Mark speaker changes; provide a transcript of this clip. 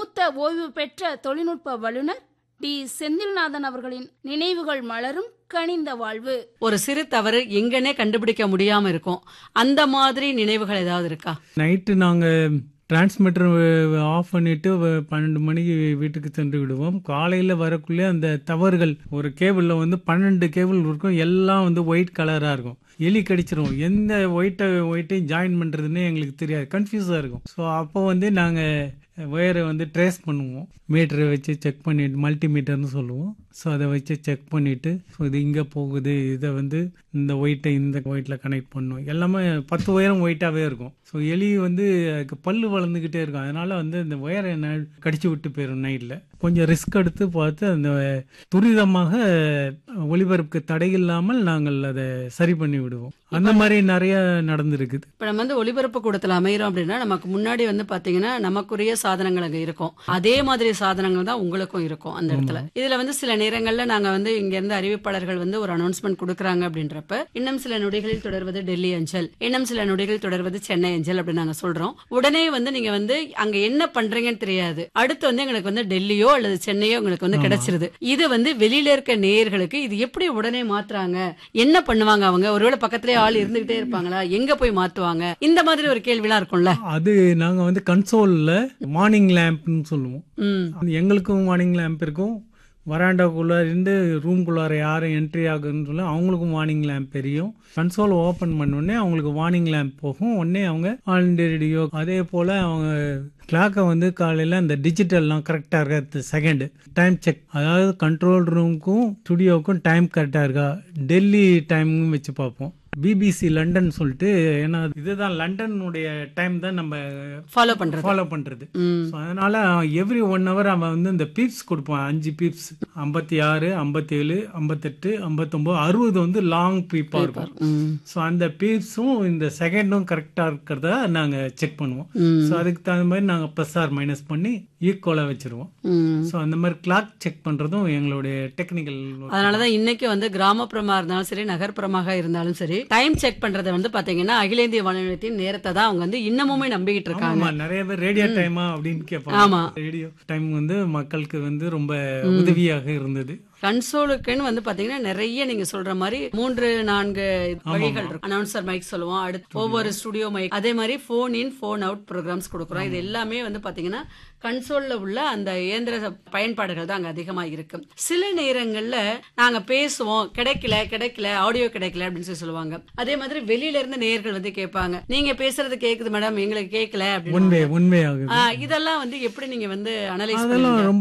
Speaker 1: மூத்த ஓய்வு பெற்ற தொழில்நுட்ப வல்லுநர் டி செந்தில்நாதன் அவர்களின் நினைவுகள் மலரும் கனிந்த வாழ்வு
Speaker 2: ஒரு சிறு தவறு எங்கன்னே கண்டுபிடிக்க முடியாம இருக்கும் அந்த மாதிரி நினைவுகள் ஏதாவது இருக்கா
Speaker 3: நைட்டு நாங்கள் டிரான்ஸ்மிட்டர் ஆஃப் பண்ணிட்டு வ- பன்னெண்டு மணிக்கு வீட்டுக்கு சென்று விடுவோம் காலையில் வரக்குள்ளே அந்த தவறுகள் ஒரு கேபிளில் வந்து பன்னெண்டு கேபிள் இருக்கும் எல்லாம் வந்து ஒயிட் கலராக இருக்கும் எலி கடிச்சிரும் எந்த ஒயிட்டை ஒயிட்டையும் ஜாயின் பண்ணுறதுன்னு எங்களுக்கு தெரியாது கன்ஃபியூஸாக இருக்கும் ஸோ அப்போ வந்து நாங்கள் ஒயரை வந்து ட்ரேஸ் பண்ணுவோம் மீட்டரை வச்சு செக் பண்ணிட்டு மல்டிமீட்டர்னு சொல்லுவோம் ஸோ அதை வச்சு செக் பண்ணிட்டு ஸோ இது இங்கே போகுது இதை வந்து இந்த ஒயிட்டை இந்த ஒயிட்டில் கனெக்ட் பண்ணும் எல்லாமே பத்து ஒயரும் ஒயிட்டாகவே இருக்கும் ஸோ எலி வந்து அதுக்கு பல்லு வளர்ந்துக்கிட்டே இருக்கும் அதனால வந்து இந்த ஒயரை என்ன கடிச்சு விட்டு போயிடும் நைட்டில் கொஞ்சம் ரிஸ்க் எடுத்து பார்த்து அந்த துரிதமாக ஒளிபரப்புக்கு தடை இல்லாமல் நாங்கள் அதை சரி பண்ணி விடுவோம் அந்த மாதிரி நிறைய நடந்திருக்குது
Speaker 2: இப்ப நம்ம வந்து ஒளிபரப்பு கூடத்துல அமைகிறோம் அப்படின்னா நமக்கு முன்னாடி வந்து பாத்தீங்கன்னா நமக்குரிய சாதனங்கள் அங்க இருக்கும் அதே மாதிரி சாதனங்கள் தான் உங்களுக்கும் இருக்கும் அந்த இடத்துல இதுல வந்து சில நேரங்கள்ல நாங்க வந்து இங்க இருந்து அறிவிப்பாளர்கள் வந்து ஒரு அனௌன்ஸ்மெண்ட் கொடுக்குறாங்க அப்படின்றப்ப இன்னும் சில நொடிகளில் தொடர்வது டெல்லி அஞ்சல் இன்னும் சில நொடிகளில் தொடர்வது சென்னை அஞ்சல் அப்படின்னு நாங்க சொல்றோம் உடனே வந்து நீங்க வந்து அங்க என்ன பண்றீங்கன்னு தெரியாது அடுத்து வந்து எங்களுக்கு வந்து டெல்லியோ அல்லது சென்னையோ உங்களுக்கு வந்து கிடைச்சிருது இது வந்து வெளியில இருக்க நேயர்களுக்கு இது எப்படி உடனே மாத்துறாங்க என்ன பண்ணுவாங்க அவங்க ஒருவேளை பக்கத்திலே ஆள் இருந்துகிட்டே இருப்பாங்களா எங்க போய் மாத்துவாங்க இந்த மாதிரி ஒரு கேள்விலாம் இருக்கும்ல
Speaker 3: அது நாங்கள் வந்து கன்சோலில் மார்னிங் லேம்ப்னு சொல்லுவோம்
Speaker 2: ம்
Speaker 3: எங்களுக்கும் வார்னிங் லேம்ப் இருக்கும் வராண்டாக்குள்ளே இருந்து ரூம்குள்ளார யாரும் என்ட்ரி ஆகுதுன்னு சொல்ல அவங்களுக்கும் வார்னிங் லேம்ப் தெரியும் கன்சோல் ஓப்பன் உடனே அவங்களுக்கு வார்னிங் லேம்ப் போகும் உடனே அவங்க ஆல் இண்டியா ரேடியோ அதே போல் அவங்க கிளாக்கை வந்து காலையில் அந்த டிஜிட்டல்லாம் கரெக்டாக இருக்கிறது செகண்டு டைம் செக் அதாவது கண்ட்ரோல் ரூமுக்கும் ஸ்டுடியோவுக்கும் டைம் கரெக்டாக இருக்கா டெல்லி டைமும் வச்சு பார்ப்போம் பிபிசி லண்டன் சொல்லிட்டு ஏன்னா இதுதான் லண்டனுடைய டைம் தான் நம்ம
Speaker 2: ஃபாலோ பண்றது
Speaker 3: ஃபாலோ பண்ணுறது
Speaker 2: ம்
Speaker 3: ஸோ அதனால எவ்ரி ஒன் ஹவர் அவன் வந்து இந்த பீப்ஸ் கொடுப்பான் அஞ்சு பீப்ஸ் ஐம்பத்தி ஆறு ஐம்பத்தேழு ஐம்பத்தெட்டு ஐம்பத்தொம்போது அறுபது வந்து லாங் பீப்பாக இருக்கும்
Speaker 2: ம்
Speaker 3: ஸோ அந்த பீப்ஸும் இந்த செகண்டும் கரெக்டாக இருக்கிறத நாங்கள் செக் பண்ணுவோம்
Speaker 2: ம்.
Speaker 3: ஸோ அதுக்கு தகுந்த மாதிரி நாங்கள் ப்ளஸ் ஆர் மைனஸ் பண்ணி ஈக்குவலாக வச்சிருவோம்
Speaker 2: ம்
Speaker 3: ஸோ அந்த மாதிரி கிளாக் செக் பண்ணுறதும் எங்களுடைய டெக்னிக்கல்
Speaker 2: அதனாலதான் இன்னைக்கு வந்து கிராமப்புறமா இருந்தாலும் சரி நகர்ப்புறமாக இருந்தாலும் சரி டைம் செக் பண்றதை வந்து பாத்தீங்கன்னா அகில இந்திய வானொலி நிலையத்தின் நேரத்தை தான் அவங்க வந்து இன்னமுமே நம்பிக்கிட்டு இருக்காங்க
Speaker 3: ஆமா நிறைய பேர் ரேடியோ டைமா அப்படின்னு
Speaker 2: ஆமா.
Speaker 3: கேட்பாங்க ரேடியோ டைம் வந்து மக்களுக்கு வந்து ரொம்ப உதவியாக இருந்தது
Speaker 2: கன்சோலுக்குன்னு வந்து பாத்தீங்கன்னா நிறைய நீங்க சொல்ற மாதிரி மூன்று நான்கு வழிகள் இருக்கு அனௌன்சர் மைக் சொல்லுவோம் அடுத்து ஒவ்வொரு ஸ்டுடியோ மைக் அதே மாதிரி phone in phone out programmes கொடுக்குறோம் இது எல்லாமே வந்து பாத்தீங்கன்னா கன்சோல்ல உள்ள அந்த இயந்திர பயன்பாடுகள் தான் அங்க அதிகமா இருக்கு சில நேரங்கள்ல நாங்க பேசுவோம் கிடைக்கல கிடைக்கல ஆடியோ கிடைக்கல அப்படின்னு சொல்லி சொல்லுவாங்க அதே மாதிரி வெளியில இருந்து நேயர்கள் வந்து கேட்பாங்க நீங்க பேசுறது கேக்குது மேடம் எங்களுக்கு கேட்கல அப்படின்னு
Speaker 3: உண்மை உண்மையாகுது
Speaker 2: ஆ, இதெல்லாம் வந்து எப்படி நீங்க வந்து அனலைஸ்
Speaker 3: அதெல்லாம் ரொம்ப